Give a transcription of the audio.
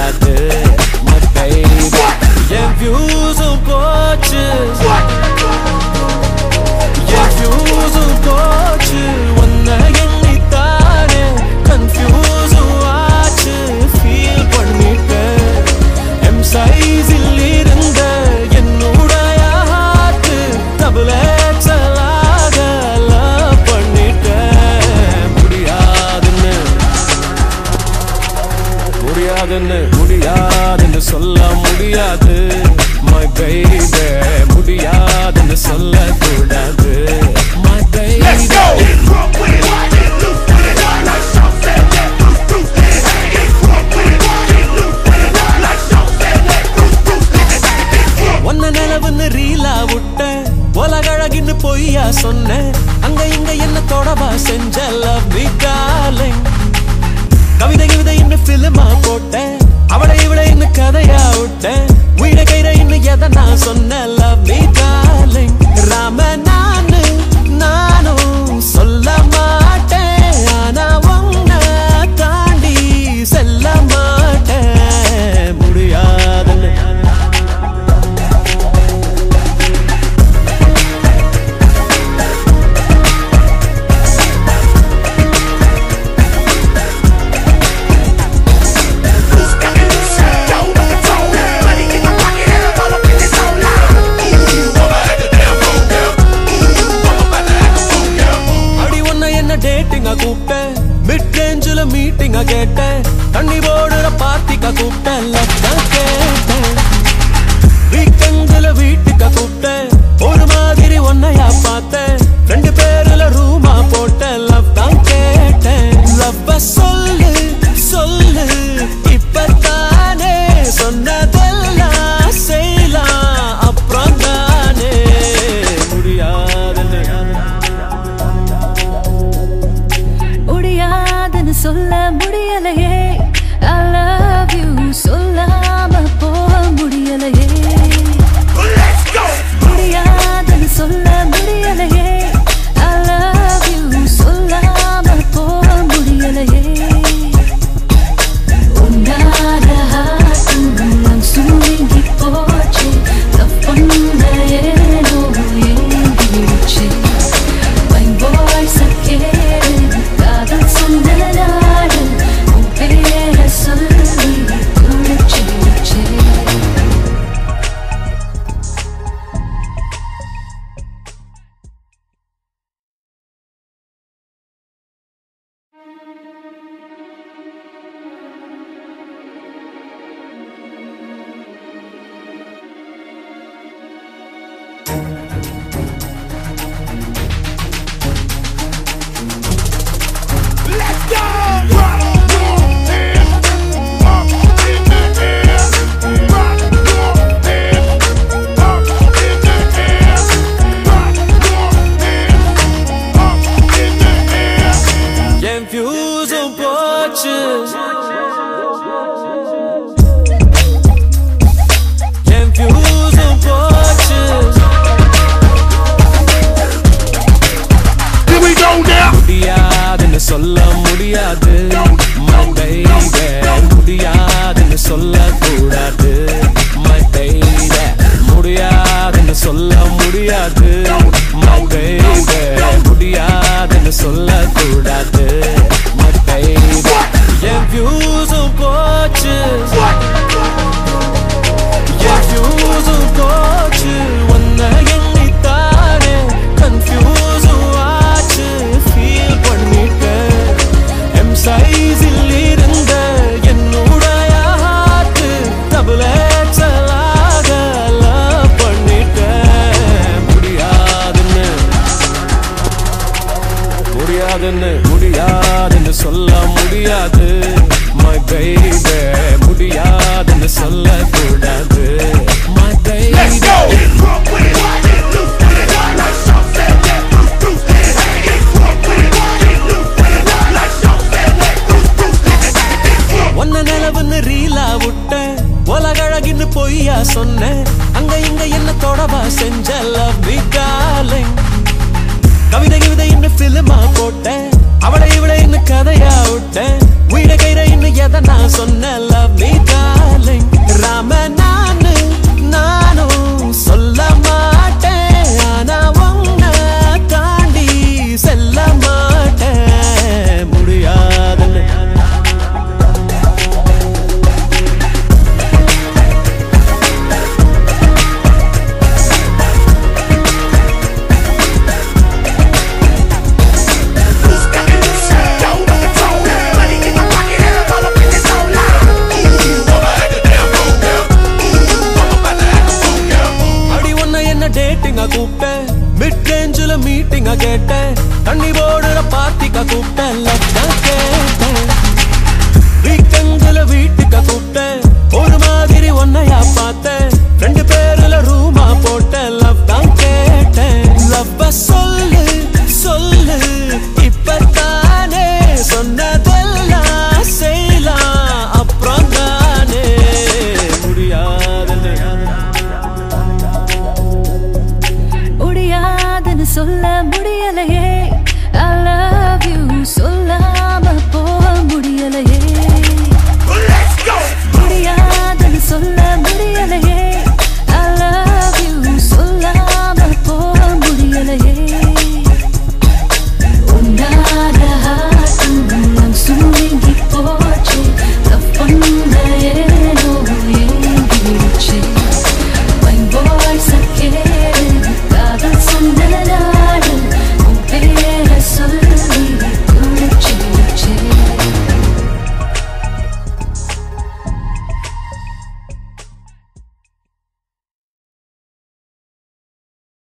கூடாது My baby. என் வியூஸும் போச்சு என் வியூஸும் போச்சு உன்னை எண்ணித்தானே கன்ஃபியூஸும் ஆச்சு ஃபீல் பண்ணிட்டேன் எம் சைஸில் இருந்த என்னுடைய ஹார்ட் டபுள் எக்ஸலாக லவ் பண்ணிட்டேன் முடியாதுன்னு முடியாதுன்னு முடியாதுன்னு சொல்ல முடியாது My baby முடியாதுன்னு சொல்லக்கூடாது My baby Let's go! Front with it, get loose with it, like Sean said, let loose, loose with it. Get front with it, get loose with it, like Sean said, let loose, loose with it. Get front. ஒன்ன நிலவுன்னு ரீலா விட்டேன் உலகழகின்னு பொய்யா சொன்னேன் அங்க இங்க என்ன தொடவா செஞ்ச love me darling கவிதை கவிதை இன்னும் பிலிமா போட்டேன் அவளை இவளை இன்னும் கதையா விட்டேன் உயிரை கைரை இன்னும் எதை நான் சொன்னேன் லவ் மீ டார்லிங் ராம நானு நானும் சொல்ல மாட்டேன் ஆனா உன்னை தாண்டி செல்ல மாட்டேன் முடியாதுன்னு Loose, got me loose, don't control. Money in my pocket and I'm all up in this whole line. Ooh, I'ma act a damn fool, yeah. Ooh, I'm about to act a fool, yeah. அடி உன்னை என்ன டேட்டிங்கா கூப்பிட்டேன் mid ரேஞ்சில் மீட்டிங்கா கேட்டேன் தண்ணி போடுற பார்ட்டிக்கா கூப்பிட்டேன் love தான் கேட்டேன் வீக்கெண்டில் வீட்டுக்கா கூப்பிட்டேன் ஒரு மாதிரி ஒன்னையா பார்த்தேன் ரெண்டு பேர்ல ரூமா போட்டேன் லவ் தான் கேட்டேன் லவ்வ சொல்லு சொல்லு இப்பத்தானே சொன்னதெல்லாம் செய்யலாம் அப்புறம் தானே முடியாதுன்னு முடியாதுன்னு சொல்ல முடியலையே I love you சொல்லாம போக முடியலையே Let's go! முடியாதுன்னு சொல்ல முடியலையே I love you சொல்லாம போக முடியலையே உன்னால ஹார்ட்டும் சுருங்கி போச்சு லவ் பண்ண ஏனோ ஏங்கிடுச்சு My voice I கேளு காதல் சொன்ன நாடு உன் பேரை சொல்லி குளிச்சிடுச்சு Let's go! Rock your hands up in the air. Rock your hands up in the air. Rock your hands up in the air. என் ஃபியூஸும் போச்சு என் ஃபியூஸும் போச்சு Here we go now. முடியாதுன்னு சொல்ல முடியாது My baby முடியாதுன்னு சொல்லக்கூடாது My baby முடியாதுன்னு சொல்ல முடியாது My baby முடியாதுன்னு சொல்லக்கூடாது My baby என் வியூஸும் போச்சு என் வியூஸும் போச்சு உன்னை எண்ணித்தானே கன்ஃபியூஸும் ஆச்சு ஃபீல் பண்ணிட்டேன் எம் சைஸில் இருந்த என்னுடைய ஹார்ட் டபுள் எக்ஸலாக லவ் பண்ணிட்டேன் முடியாதுன்னு முடியாதுன்னு முடியாதுன்னு சொல்ல முடியாது My baby முடியாதுன்னு சொல்லக்கூடாது My baby Let's go! Get front with it, get loose with it, like Sean said, let loose, loose with it. Get front with it, get loose with it, like Sean said, let loose, loose with it. Get front. ஒன்ன நிலவுன்னு ரீலா விட்டேன் உலகழகின்னு பொய்யா சொன்னேன் அங்க இங்க என்ன தொடவா செஞ்ச love me darling கவிதை கவிதை இன்னும் பிலிமா போட்டேன் அவளை இவளை இன்னும் கதையா விட்டேன் உயிரை கைர இன்னும் எதை நான் சொன்ன லவ் மீ